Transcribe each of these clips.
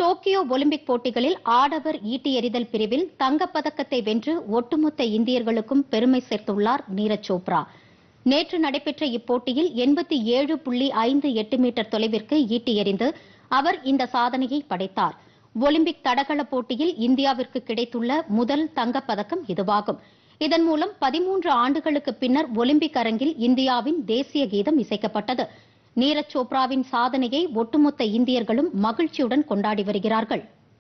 Tokyo Olympic போட்டிகளில் ஆடவர் ஈட்டி எறிதல் பிரிவில் தங்கப்பதக்கத்தை வென்று ஒட்டுமொத்த இந்தியர்களுக்கும் பெருமை சேர்த்துள்ளார் நீரஜ் சோப்ரா நேற்று நடைபெற்ற இப்போட்டியில் எண்பத்தி ஏழு புள்ளி ஐந்து எட்டு மீட்டர் தொலைவிற்கு ஈட்டி எறிந்து அவர் இந்த சாதனையை படைத்தார் ஒலிம்பிக் தடகள போட்டியில் இந்தியாவிற்கு கிடைத்துள்ள முதல் தங்கப்பதக்கம் இதுவாகும் இதன் மூலம் பதிமூன்று ஆண்டுகளுக்கு பின்னர் ஒலிம்பிக் அரங்கில் இந்தியாவின் தேசிய கீதம் இசைக்கப்பட்டது நீரஜ் சோப்ராவின் சாதனையை ஒட்டுமொத்த இந்தியர்களும் மகிழ்ச்சியுடன் கொண்டாடி வருகிறார்கள்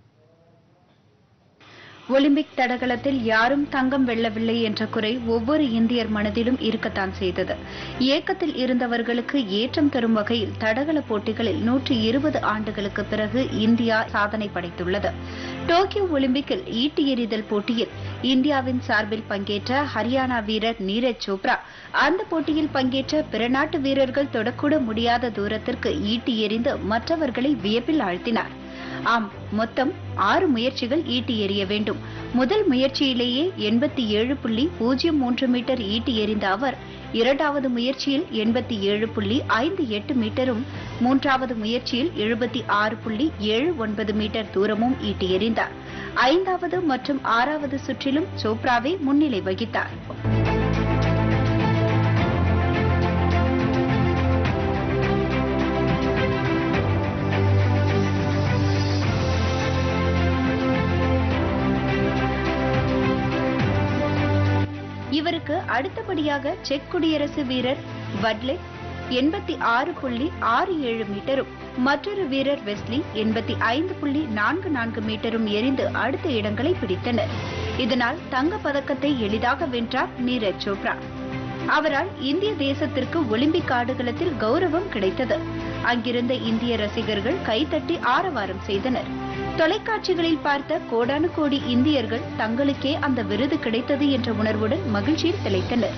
ஒலிம்பிக் தடகளத்தில் யாரும் தங்கம் வெல்லவில்லை என்ற குறை ஒவ்வொரு இந்தியர் மனதிலும் இருக்கத்தான் செய்தது இயக்கத்தில் இருந்தவர்களுக்கு ஏற்றம் தரும் வகையில் தடகள போட்டிகளில் நூற்றி இருபது ஆண்டுகளுக்கு பிறகு இந்தியா சாதனை படைத்துள்ளது டோக்கியோ ஒலிம்பிக்கில் ஈட்டி எறிதல் போட்டியில் இந்தியாவின் சார்பில் பங்கேற்ற ஹரியானா வீரர் நீரஜ் சோப்ரா அந்த போட்டியில் பங்கேற்ற பிற நாட்டு வீரர்கள் தொடக்கூட முடியாத தூரத்திற்கு ஈட்டி எறிந்து மற்றவர்களை வியப்பில் ஆழ்த்தினார் ஆம் மொத்தம் ஆறு முயற்சிகள் ஈட்டி எறிய வேண்டும் முதல் முயற்சியிலேயே எண்பத்தி ஏழு புள்ளி பூஜ்ஜியம் மூன்று மீட்டர் ஈட்டி எறிந்த அவர் இரண்டாவது முயற்சியில் எண்பத்தி ஏழு புள்ளி ஐந்து எட்டு மீட்டரும் மூன்றாவது முயற்சியில் எழுபத்தி ஆறு புள்ளி ஏழு ஒன்பது மீட்டர் தூரமும் ஈட்டி எறிந்தார் ஐந்தாவது மற்றும் ஆறாவது சுற்றிலும் சோப்ராவே முன்னிலை வகித்தார் இவருக்கு அடுத்தபடியாக செக் குடியரசு வீரர் வட்லெட் எண்பத்தி ஆறு புள்ளி ஆறு ஏழு மீட்டரும் மற்றொரு வீரர் வெஸ்லி எண்பத்தி ஐந்து புள்ளி நான்கு நான்கு மீட்டரும் எரிந்து அடுத்த இடங்களை பிடித்தனர் இதனால் தங்க பதக்கத்தை எளிதாக வென்றார் நீரஜ் சோப்ரா அவரால் இந்திய தேசத்திற்கு ஒலிம்பிக் ஆடுகளத்தில் கௌரவம் கிடைத்தது அங்கிருந்த இந்திய ரசிகர்கள் கைதட்டி ஆரவாரம் செய்தனர் தொலைக்காட்சிகளில் பார்த்த கோடானு கோடி இந்தியர்கள் தங்களுக்கே அந்த விருது கிடைத்தது என்ற உணர்வுடன் மகிழ்ச்சியில் திளைத்தனர்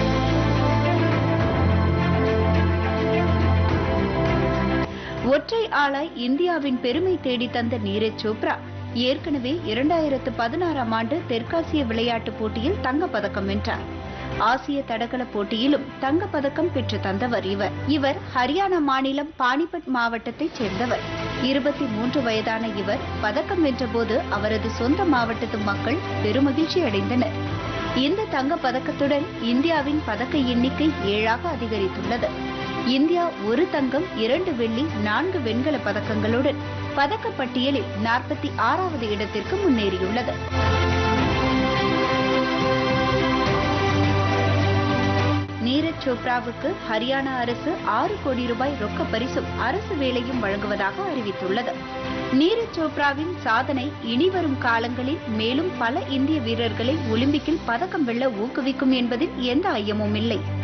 ஒற்றை ஆளாய் இந்தியாவின் பெருமை தேடி தந்த நீரஜ் சோப்ரா ஏற்கனவே இரண்டாயிரத்து பதினாறாம் ஆண்டு தெற்காசிய விளையாட்டுப் போட்டியில் தங்கப்பதக்கம் வென்றார் ஆசிய தடகள போட்டியிலும் தங்கப்பதக்கம் பெற்று தந்தவர் இவர் இவர் ஹரியானா மாநிலம் பானிபட் மாவட்டத்தைச் சேர்ந்தவர் இருபத்தி மூன்று வயதான இவர் பதக்கம் வென்றபோது அவரது சொந்த மாவட்டத்து மக்கள் பெருமகிழ்ச்சி அடைந்தனர் இந்த தங்க பதக்கத்துடன் இந்தியாவின் பதக்க எண்ணிக்கை ஏழாக அதிகரித்துள்ளது இந்தியா ஒரு தங்கம் இரண்டு வெள்ளி நான்கு வெண்கல பதக்கங்களுடன் பதக்க பட்டியலில் நாற்பத்தி ஆறாவது இடத்திற்கு முன்னேறியுள்ளது நீரஜ் சோப்ராவுக்கு ஹரியானா அரசு ஆறு கோடி ரூபாய் ரொக்க பரிசும் அரசு வேலையும் வழங்குவதாக அறிவித்துள்ளது நீரஜ் சோப்ராவின் சாதனை இனிவரும் காலங்களில் மேலும் பல இந்திய வீரர்களை ஒலிம்பிக்கில் பதக்கம் வெல்ல ஊக்குவிக்கும் என்பதில் எந்த ஐயமும் இல்லை